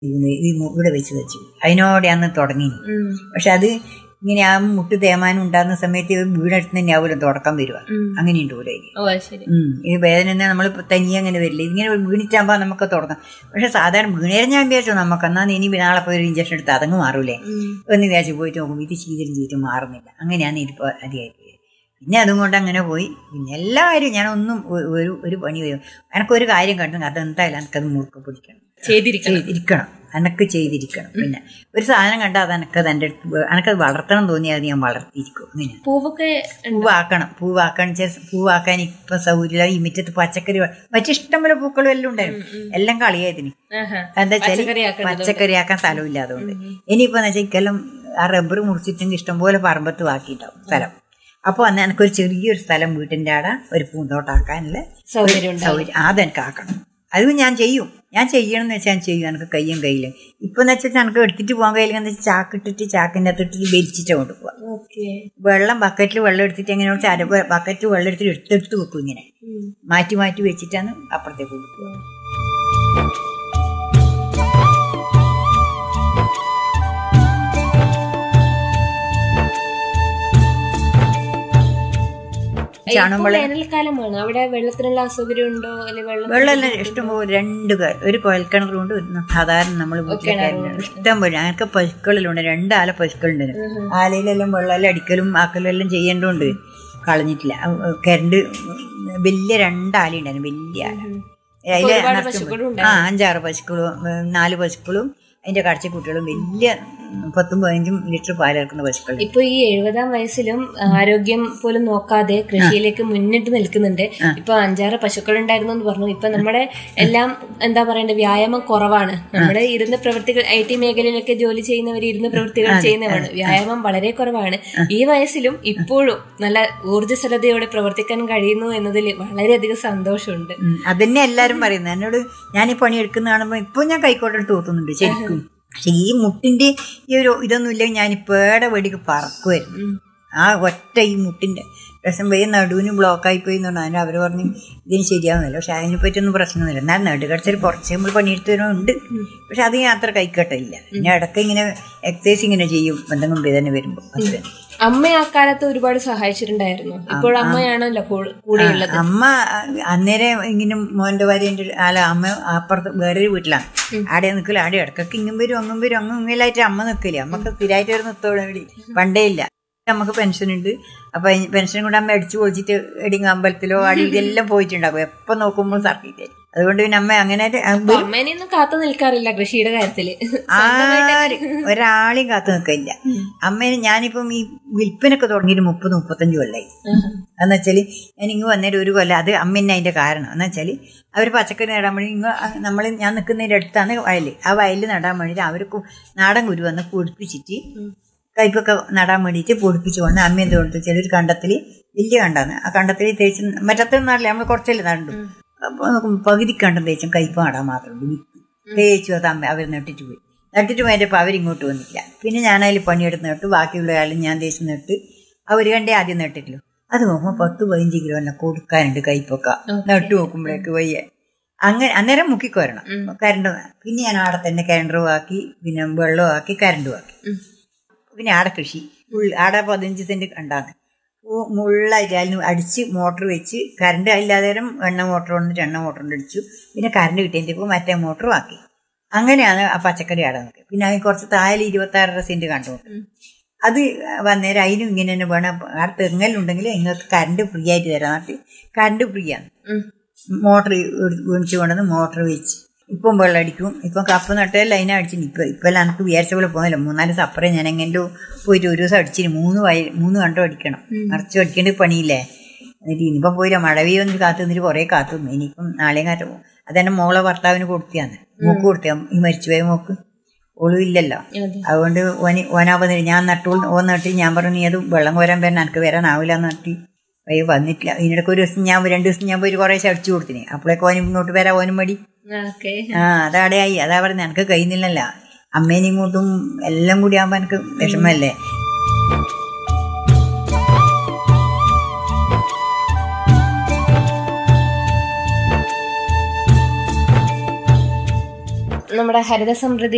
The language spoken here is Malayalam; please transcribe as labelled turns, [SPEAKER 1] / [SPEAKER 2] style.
[SPEAKER 1] ഇത് ഈ മു- ഇവിടെ വെച്ച് വെച്ചു അതിനോടെ അന്ന് തുടങ്ങി
[SPEAKER 2] ഉം.
[SPEAKER 1] പക്ഷെ അത് ഇങ്ങനെ ആ മുട്ട് തേമാനം ഉണ്ടാകുന്ന സമയത്ത് വീടെടുത്ത് തന്നെ ആവില്ല തുടക്കം വരിക
[SPEAKER 2] ഉം.
[SPEAKER 1] അങ്ങനെയുണ്ട് ഇവിടെ
[SPEAKER 2] ഓ അത് ശരി
[SPEAKER 1] ഉം. ഈ വേദന തന്നെ നമ്മൾ തനിയെ അങ്ങനെ വരില്ല ഇങ്ങനെ വീണിട്ടാകുമ്പോൾ നമുക്ക് തുടങ്ങാം പക്ഷെ സാധാരണ വീണേരം ഞാൻ വിചാരിച്ചു നമുക്ക് എന്നാൽ ഇനി നാളെ പോയി ഒരു ഇഞ്ചക്ഷൻ എടുത്ത് അതങ്ങ് മാറൂലേ
[SPEAKER 2] ഉം.
[SPEAKER 1] എന്ന് വിചാരിച്ച് പോയിട്ട് നോക്കുമ്പോൾ ഇത് ചെയ്തിട്ടും ചെയ്തിട്ട് മാറുന്നില്ല അങ്ങനെയാണ് ഇതിപ്പോൾ അധികമായി പോയത് പിന്നെ അതും കൊണ്ട് അങ്ങനെ പോയി പിന്നെ എല്ലാ കാര്യവും ഞാൻ ഒന്നും ഒ- ഒരു ഒരു പണി വരും എനക്കൊരു കാര്യം കണ്ടു അതെന്തായാലും എനിക്കത് മുറുക്കെ പിടിക്കണം
[SPEAKER 2] ചെയ്തിരിക്കണം
[SPEAKER 1] ചെയ്തിരിക്കണം എനക്ക് ചെയ്തിരിക്കണം പിന്നെ ഒരു സാധനം കണ്ടാൽ അത് എനക്കത് എൻ്റെ അടുത്ത് വേ- എനക്കത് വളർത്തണം തോന്നിയാൽ അത് ഞാൻ വളർത്തിയിരിക്കും അങ്ങനെ
[SPEAKER 2] പൂവൊക്കെ
[SPEAKER 1] പൂവാക്കണം പൂവാക്കണം വെച്ചാൽ പൂവാക്കാൻ ഇപ്പൊ സൗകര്യമില്ല ഈ മുറ്റത്ത് പച്ചക്കറി വ- മറ്റു ഇഷ്ടംപോലെ പൂക്കളും എല്ലാം ഉണ്ടായിരുന്നു എല്ലാം കളിയായതിന്
[SPEAKER 2] ആഹാ.
[SPEAKER 1] എന്താ വെച്ചാൽ
[SPEAKER 2] പച്ചക്കറിയാക്കേണ്ടതുകൊണ്ട്.
[SPEAKER 1] പച്ചക്കറിയാക്കാൻ സ്ഥലമില്ലാതുകൊണ്ട് ഇനിയിപ്പോ എന്ന് വെച്ചാൽ ഇക്കെല്ലാം ആ റബ്ബർ മുറിച്ചിട്ടെങ്കിൽ ഇഷ്ടംപോലെ പറമ്പത്ത് ബാക്കിയിട്ടുണ്ടാവും സ്ഥലം അപ്പോൾ അന്ന് എനിക്കൊരു ചെറിയൊരു സ്ഥലം വീട്ടിൻ്റെ ആടെ ഒരു പൂന്തോട്ടാക്കാനുള്ള
[SPEAKER 2] സൗകര്യം ഉണ്ടാവും
[SPEAKER 1] സൗകര്യം അതെനിക്ക് ആക്കണം അത് ഞാൻ ചെയ്യും ഞാൻ ചെയ്യണം എന്ന് വെച്ചാൽ ഞാൻ ചെയ്യും എനിക്ക് കയ്യും കയ്യിൽ ഇപ്പൊ എന്ന് വെച്ചാൽ എനിക്ക് എടുത്തിട്ട് പോകാൻ കഴിയില്ല എന്ന് വെച്ചാൽ ചാക്കിട്ടിട്ട് ചാക്കിൻ്റെ അകത്തിട്ട് വലിച്ചിട്ട് കൊണ്ട് പോവാം
[SPEAKER 2] ഓക്കെ
[SPEAKER 1] വെള്ളം ബക്കറ്റിൽ വെള്ളം എടുത്തിട്ട് എങ്ങനെ ചര ബക്കറ്റ് വെള്ളം എടുത്തിട്ട് എടുത്തെടുത്ത് വെക്കും ഇങ്ങനെ മാറ്റി മാറ്റി വെച്ചിട്ടാണ് അപ്പുറത്തേക്ക് കൊടുക്കുക ചാണകം വെള്ളം
[SPEAKER 2] വേനൽക്കാലമാണ് അവിടെ വെള്ളത്തിനുള്ള അസൗകര്യം ഉണ്ടോ അല്ലെങ്കിൽ വെള്ളം
[SPEAKER 1] വെള്ളമെല്ലാം ഇഷ്ടംപോലെ രണ്ട് പേർ ഒരു കുഴൽക്കിണറുണ്ട് ഒരു സാധാരണ നമ്മൾ ഇഷ്ടം പോലെ ഞങ്ങൾക്ക് പശുക്കളിലുണ്ട് രണ്ട് ആല പശുക്കളുണ്ട് ആലയിലെല്ലാം വെള്ളമെല്ലാം അടിക്കലും ആക്കലും എല്ലാം ചെയ്യേണ്ടതുണ്ട് കളഞ്ഞിട്ടില്ല അഹ് കരണ്ട് വലിയ രണ്ടാല ഉണ്ടായിരുന്നു വലിയ ആല അതിലെ
[SPEAKER 2] ഒരുപാട്
[SPEAKER 1] നഷ്ടം
[SPEAKER 2] പശുക്കളും
[SPEAKER 1] പോയി. ആ അഞ്ചാറ് പശുക്കളും ഉം, നാല് പശുക്കളും അതിന്റെ കടച്ചക്കുട്ടികളും വലിയ ഉം, പത്തും പതിനഞ്ചും ലിറ്റർ പാലിറക്കുന്ന പശുക്കൾ
[SPEAKER 2] ഇപ്പൊ ഈ എഴുപതാം വയസ്സിലും ആരോഗ്യം പോലും നോക്കാതെ കൃഷിയിലേക്ക് മുന്നിട്ട് നിൽക്കുന്നുണ്ട് ഇപ്പൊ അഞ്ചാറ് പശുക്കൾ ഉണ്ടായിരുന്നു എന്ന് പറഞ്ഞു ഇപ്പൊ നമ്മുടെ എല്ലാം എന്താ പറയണ്ടേ വ്യായാമം കുറവാണ് നമ്മുടെ ഇരുന്ന് പ്രവൃത്തികൾ ഐ ടി മേഖലയിലൊക്കെ ജോലി ചെയ്യുന്നവർ ഇരുന്ന് പ്രവൃത്തികൾ ചെയ്യുന്നവരാണ് വ്യായാമം വളരെ കുറവാണ് ഈ വയസ്സിലും ഇപ്പോഴും നല്ല ഊർജ്ജസ്വലതയോടെ പ്രവർത്തിക്കാൻ കഴിയുന്നു എന്നതിൽ വളരെയധികം സന്തോഷമുണ്ട്
[SPEAKER 1] ഉം, അതന്നെ എല്ലാരും പറയുന്നത് എന്നോട് ഞാൻ ഈ പണി എടുക്കുന്ന കാണുമ്പോൾ ഇപ്പൊ ഞാൻ കൈക്കോട്ടെടുത്ത് തോന്നുന്നുണ്ട് ശരിക്കും പക്ഷെ ഈ മുട്ടിന്റെ ഈ ഒരു ഇതൊന്നും ഇല്ലെങ്കിൽ ഞാൻ ഇപ്പേടെ വെടിക്ക് പറക്കുമായിരുന്നു ആ ഒറ്റ ഈ മുട്ടിന്റെ രസം പോയി നടുവിന് ബ്ലോക്കായി പോയി എന്ന് പറഞ്ഞാൽ അവർ പറഞ്ഞു ഇതിന് ശരിയാവുന്നില്ല പക്ഷെ അതിനെ പറ്റിയൊന്നും പ്രശ്നമൊന്നുമില്ല എന്നാൽ നടുകടച്ചൊരു കുറച്ച് നമ്മൾ പണിയെടുത്ത് വരുന്നുണ്ട് പക്ഷെ അത് ഞാൻ അത്ര കൈക്കട്ടില്ല പിന്നെ ഇടയ്ക്ക് ഇങ്ങനെ എക്സസൈസ് ഇങ്ങനെ ചെയ്യും എന്തെങ്കിലും വേദന വരുമ്പോൾ അത് തന്നെ.
[SPEAKER 2] അമ്മ ആ കാലത്ത് ഒരുപാട് സഹായിച്ചിട്ടുണ്ടായിരുന്നു ഇപ്പോൾ അമ്മയാണല്ലോ കൂ- കൂടെയുള്ളത്
[SPEAKER 1] അമ്മ അ- അന്നേരം ഇങ്ങനെ മോന്റെ ഭാര്യന്റെ അല്ല അമ്മ അപ്പുറത്ത് വേറൊരു വീട്ടിലാണ് ആടെ നിൽക്കില്ല ആടെ ഇടക്കൊക്കെ ഇങ്ങും വരും അങ്ങും വരും അങ്ങും ഇങ്ങലായിട്ട് അമ്മ നിൽക്കില്ല അമ്മക്ക് സ്ഥിരമായിട്ട് ഒരു നിർത്തോളം ഇവിടെ പണ്ടേ ഇല്ല നമുക്ക് പെൻഷൻ ഉണ്ട് അപ്പൊ പെൻഷൻ കൊണ്ട് അമ്മ അടിച്ചു പൊളിച്ചിട്ട് എടിങ്ങ അമ്പലത്തിലോ അടി ഇതെല്ലാം പോയിട്ടുണ്ടാകും എപ്പൊ നോക്കുമ്പോൾ സർക്കിട്ട് അതുകൊണ്ട് പിന്നെ അമ്മ അങ്ങനെ
[SPEAKER 2] അപ്പൊ അമ്മേനെയൊന്നും കാത്തു നിൽക്കാറില്ല കൃഷിയുടെ കാര്യത്തില്
[SPEAKER 1] ആര് ഒരാളെയും കാത്തു നിൽക്കില്ല അമ്മേനെ ഞാനിപ്പം ഈ വിൽപ്പനൊക്കെ തുടങ്ങിയിട്ട് മുപ്പത് മുപ്പത്തഞ്ച് കൊല്ലായി എന്ന് വെച്ചാല് ഞാൻ ഇങ്ങ് വന്നേരം ഒരു കൊല്ലം അത് അമ്മ തന്നെ അതിന്റെ കാരണം എന്ന് വെച്ചാല് അവർ പച്ചക്കറി നടാൻ വേണ്ടി ഇങ്ങ് നമ്മൾ ഞാൻ നിൽക്കുന്നതിന്റെ അടുത്താണ് വയൽ ആ വയലിൽ നടാൻ വേണ്ടിയിട്ട് അവർക്ക് നാടൻ കുരു വന്ന് പൊടിപ്പിച്ചിട്ട് കയ്പൊക്കെ നടാൻ വേണ്ടിയിട്ട് പൊടിപ്പിച്ച് കൊണ്ട് അമ്മ എന്ത് കൊടുത്തു ചിലർ കണ്ടത്തിൽ വലിയ കണ്ടാണ് ആ കണ്ടത്തിൽ തേച്ച് മറ്റത്തെ നാട്ടിലെ നമ്മൾ കുറച്ചല്ലേ നടണ്ടു അപ്പൊ നോക്കുമ്പോ പകുതി കണ്ടം തേച്ചും കയ്പ നടാൻ മാത്രമേ വിത്ത് തേച്ചു അത് അമ്മ അവർ നട്ടിട്ട് പോയി നട്ടിട്ട് പോയപ്പോൾ അവരിങ്ങോട്ട് വന്നില്ല പിന്നെ ഞാനതിൽ പണിയെടുത്ത് നട്ടു ബാക്കിയുള്ള ആളും ഞാൻ തേച്ച് നട്ട് അവർ കണ്ടേ ആദ്യം നട്ടിട്ടില്ലോ അത് നോക്കുമ്പോൾ പത്ത് പതിനഞ്ച് കിലോ എന്നെ കൊടുക്കാനുണ്ട് കയ്പൊക്കെ നട്ടു നോക്കുമ്പോഴേക്ക് വയ്യ അങ്ങനെ അന്നേരം മുക്കിക്കോരണം കരണ്ട് പിന്നെ ഞാൻ ആടെ തന്നെ കിണറും ആക്കി പിന്നെ വെള്ളവും ആക്കി കരണ്ടും ആക്കി പിന്നെ ആടെ കൃഷി ഉൾ- ആടെ പതിനഞ്ച് സെന്റ് ഉണ്ടാകുന്നത് മുള്ളായിട്ട് അതിന് അടിച്ച് മോട്ടർ വെച്ച് കറണ്ട് ഇല്ലാതെ എണ്ണ മോട്ടർ വന്നിട്ട് എണ്ണ മോട്ടർ കൊണ്ട് അടിച്ചു പിന്നെ കറണ്ട് കിട്ടിയപ്പോൾ മറ്റേ മോട്ടറും ആക്കി അങ്ങനെയാണ് ആ പച്ചക്കറി ആടെ നോക്കി പിന്നെ അതിന് കുറച്ച് താഴെ ഇരുപത്തി ആറര സെന്റ് കണ്ടു അത് വന്നേരം അതിനും ഇങ്ങനെ തന്നെ വേണം ആ തെങ്ങലുണ്ടെങ്കിൽ നിങ്ങൾക്ക് കറണ്ട് ഫ്രീ ആയിട്ട് തരാം നാട്ടിൽ കറണ്ട് ഫ്രീ ആണ് മോട്ടർ മേടിച്ചു കൊണ്ടുവന്ന് മോട്ടർ വെച്ച് ഇപ്പം വെള്ളം അടിക്കും ഇപ്പം കപ്പ് നട്ടാൽ ലൈൻ അടിച്ചിന് ഇപ്പം ഇപ്പം എനിക്ക് വിചാരിച്ച പോലെ പോകുന്നില്ല മൂന്നാല് സപ്പറേ ഞാൻ എങ്ങനെയോ പോയിട്ട് ഒരു ദിവസം അടിച്ചിന് മൂന്ന് വയ മൂന്ന് കണ്ടോ അടിക്കണം നിറച്ച് അടിക്കേണ്ട പണിയില്ലേ എന്നിട്ട് ഇനിയിപ്പം പോയില്ല മഴ പെയ്യൊന്നും കാത്തു നിന്നിട്ട് കുറേ കാത്തു നിന്നു ഇനിയിപ്പം നാളെയും കാറ്റ് പോകും അതെന്നെ മോളെ ഭർത്താവിന് കൊടുത്തിയാന്ന് മൂക്ക് കൊടുത്തിയാ ഈ മരിച്ചുപോയ മോക്ക് ഓളും ഇല്ലല്ലോ അതുകൊണ്ട് ഓന് ഓനാവുന്നില്ല ഞാൻ നട്ടോൾ ഓൻ നട്ടി ഞാൻ പറഞ്ഞു നീ അത് വെള്ളം കോരാൻ വരാൻ എനിക്ക് വരാനാവില്ല എന്ന് നട്ടി അയ്യോ വന്നിട്ടില്ല ഇതിനിടയ്ക്ക് ഒരു ദിവസം ഞാൻ രണ്ട് ദിവസം ഞാൻ പോയി കുറേ അടിച്ചു കൊടുത്തിനി അപ്പോഴേക്ക് ഓനും ഇങ്ങോട്ട് വരാൻ ഓനും മടി
[SPEAKER 2] ഓക്കെ
[SPEAKER 1] ആ അതവിടെയായി അതാ പറഞ്ഞത് എനിക്ക് കഴിയുന്നില്ലല്ലോ അമ്മേനും ഇങ്ങോട്ടും എല്ലാം കൂടി ആകുമ്പോൾ എനിക്ക് വിഷമല്ലേ
[SPEAKER 2] നമ്മുടെ ഹരിത സമൃദ്ധി